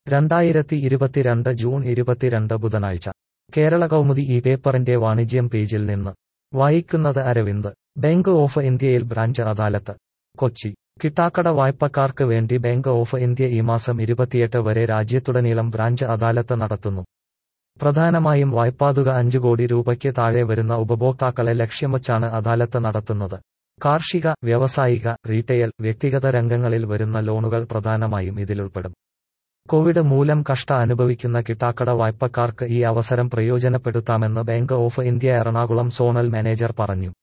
രണ്ടായിരത്തി ഇരുപത്തിരണ്ട് ജൂൺ ഇരുപത്തിരണ്ട് ബുധനാഴ്ച കേരള കൗമുദി ഈ പേപ്പറിന്റെ വാണിജ്യം പേജിൽ നിന്ന് വായിക്കുന്നത് അരവിന്ദ് ബാങ്ക് ഓഫ് ഇന്ത്യയിൽ ബ്രാഞ്ച് അദാലത്ത് കൊച്ചി കിട്ടാക്കട വായ്പക്കാർക്ക് വേണ്ടി ബാങ്ക് ഓഫ് ഇന്ത്യ ഈ മാസം ഇരുപത്തിയെട്ട് വരെ രാജ്യത്തുടനീളം ബ്രാഞ്ച് അദാലത്ത് നടത്തുന്നു പ്രധാനമായും വായ്പാതുക അഞ്ചു കോടി രൂപയ്ക്ക് താഴെ വരുന്ന ഉപഭോക്താക്കളെ ലക്ഷ്യം വച്ചാണ് അദാലത്ത് നടത്തുന്നത് കാർഷിക വ്യാവസായിക റീറ്റെയിൽ വ്യക്തിഗത രംഗങ്ങളിൽ വരുന്ന ലോണുകൾ പ്രധാനമായും ഇതിലുൾപ്പെടും കോവിഡ് മൂലം കഷ്ട അനുഭവിക്കുന്ന കിട്ടാക്കട വായ്പക്കാർക്ക് ഈ അവസരം പ്രയോജനപ്പെടുത്താമെന്ന് bank of India Ernakulam zonal manager പറഞ്ഞു